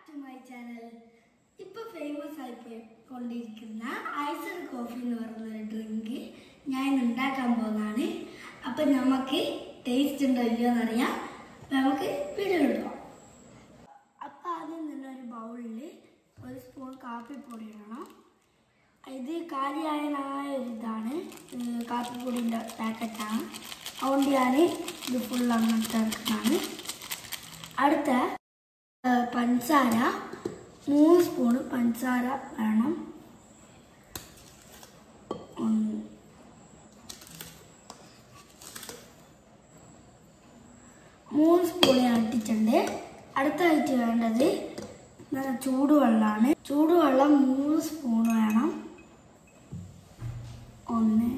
to my channel ഇപ്പൊ famous ആയി പോയി കൊണ്ടിരിക്കുന്ന ഐസർ കോഫി എന്ന് പറയുന്ന ഒരു ഡ്രിങ്ക് ഞാൻ ഇന്ന് ഉണ്ടാക്കാൻ പോകുന്നതാണ് അപ്പൊ നമുക്ക് ടേസ്റ്റ് ഉണ്ടോ ഇല്ലയോ എന്നറിയാം അപ്പൊ നമുക്ക് വീഡിയോ എടുക്കാം അപ്പൊ ആദ്യം തന്നെ ഒരു ബൗളിൽ ഒരു സ്പൂൺ കാപ്പിപ്പൊടി ഇടണം ഇത് കാലിയായ ഒരു ഇതാണ് ഇത് കാപ്പിപ്പൊടിൻ്റെ പാക്കറ്റാണ് അതുകൊണ്ട് ഞാൻ ഇത് ഫുൾ അങ്ങനത്തെ ഇറക്കുന്നതാണ് അടുത്ത ആ, പഞ്ചസാര മൂന്ന് സ്പൂണ് പഞ്ചസാര വേണം ഒന്ന് മൂന്ന് സ്പൂൺ ഞാൻ ഇട്ടിട്ടുണ്ട് അടുത്തായിട്ട് വേണ്ടത് നല്ല ചൂടുവെള്ളമാണ് ചൂടുവെള്ളം മൂന്ന് സ്പൂൺ വേണം ഒന്ന്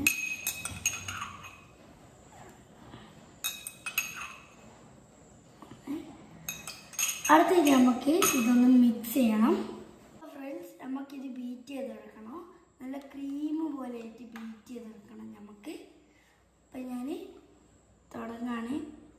അടുത്തേക്ക് നമുക്ക് ഇതൊന്ന് മിക്സ് ചെയ്യണം ഫ്രണ്ട്സ് നമുക്കിത് ബീറ്റ് ചെയ്തെടുക്കണം നല്ല ക്രീം പോലെ ആയിട്ട് ബീറ്റ് ചെയ്തെടുക്കണം നമുക്ക് അപ്പം ഞാൻ തുടങ്ങാണ്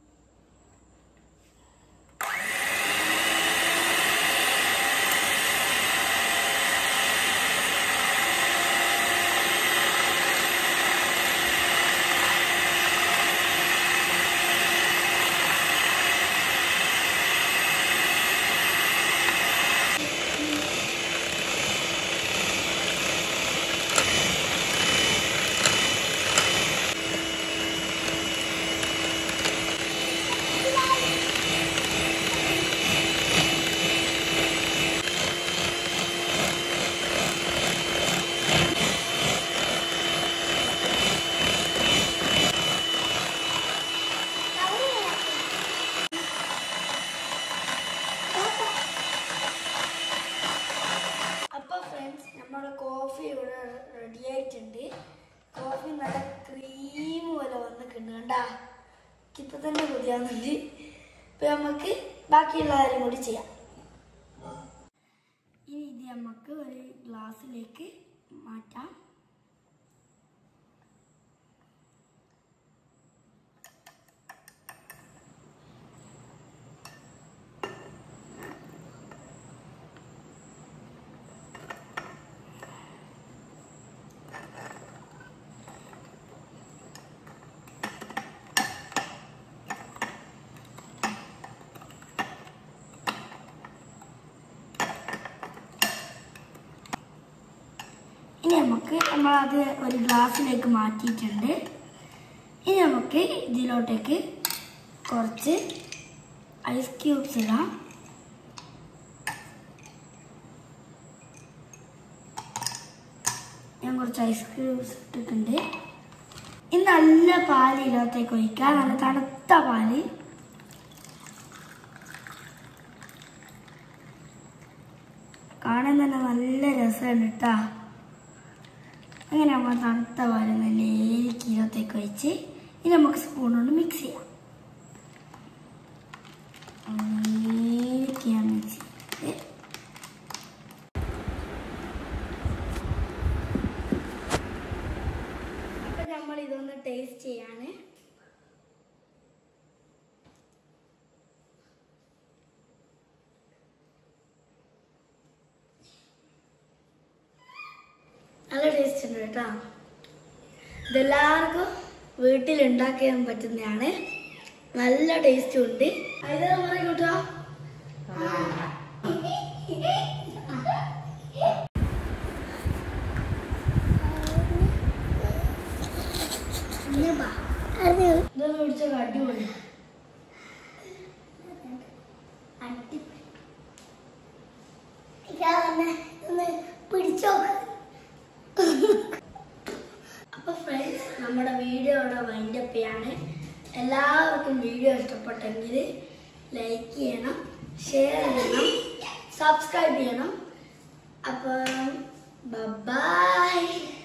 അപ്പൊ ഫ്രണ്ട്സ് നമ്മുടെ കോഫി ഇവിടെ റെഡി ആയിട്ടുണ്ട് കോഫി നല്ല ക്രീം പോലെ വന്നിട്ടുണ്ട് കണ്ടാ ഇപ്പൊ തന്നെ കുതിയാന്നുണ്ട് ഇപ്പൊ നമുക്ക് ബാക്കിയുള്ള കാര്യം കൂടി ചെയ്യാം ഇനി ഇത് നമുക്ക് ഒരു ഗ്ലാസ്സിലേക്ക് മാറ്റാം ഇനി നമുക്ക് നമ്മളത് ഒരു ഗ്ലാസ്സിലേക്ക് മാറ്റിയിട്ടുണ്ട് ഇനി നമുക്ക് ഇതിലോട്ടേക്ക് കുറച്ച് ഐസ് ക്യൂബ്സ് ഇടാം ഞാൻ കുറച്ച് ഐസ് ക്യൂബ്സ് ഇട്ടിട്ടുണ്ട് ഇനി നല്ല പാല് ഇതിനകത്തേക്ക് ഒഴിക്കാം നല്ല തണുത്ത പാല് കാണാൻ തന്നെ നല്ല രസമുണ്ട് കേട്ടാ അങ്ങനെ നമ്മൾ തണുത്ത പാല് നല്ല കീഴത്തേക്ക് വെച്ച് ഇനി നമുക്ക് സ്പൂൺ കൊണ്ട് മിക്സ് ചെയ്യാം ഏലക്കിയ മിക്സ് ചെയ്ത് അപ്പൊ നമ്മൾ ഇതൊന്ന് ടേസ്റ്റ് ചെയ്യാണ് നല്ല ടേസ്റ്റ് ഉണ്ട് കേട്ടോ ഇതെല്ലാവർക്കും വീട്ടിൽ ഉണ്ടാക്കാൻ പറ്റുന്നതാണ് നല്ല ടേസ്റ്റും ഉണ്ട് അത് പറയും കേട്ടോ ഇതൊന്ന് പിടിച്ച അടിപൊളി പിടിച്ചോ അപ്പൊ ഫ്രണ്ട്സ് നമ്മുടെ വീഡിയോ ഇവിടെ വൈൻഡപ്പ് ചെയ്യാണ് എല്ലാവർക്കും വീഡിയോ ഇഷ്ടപ്പെട്ടെങ്കിൽ ലൈക്ക് ചെയ്യണം ഷെയർ ചെയ്യണം സബ്സ്ക്രൈബ് ചെയ്യണം അപ്പം ബൈ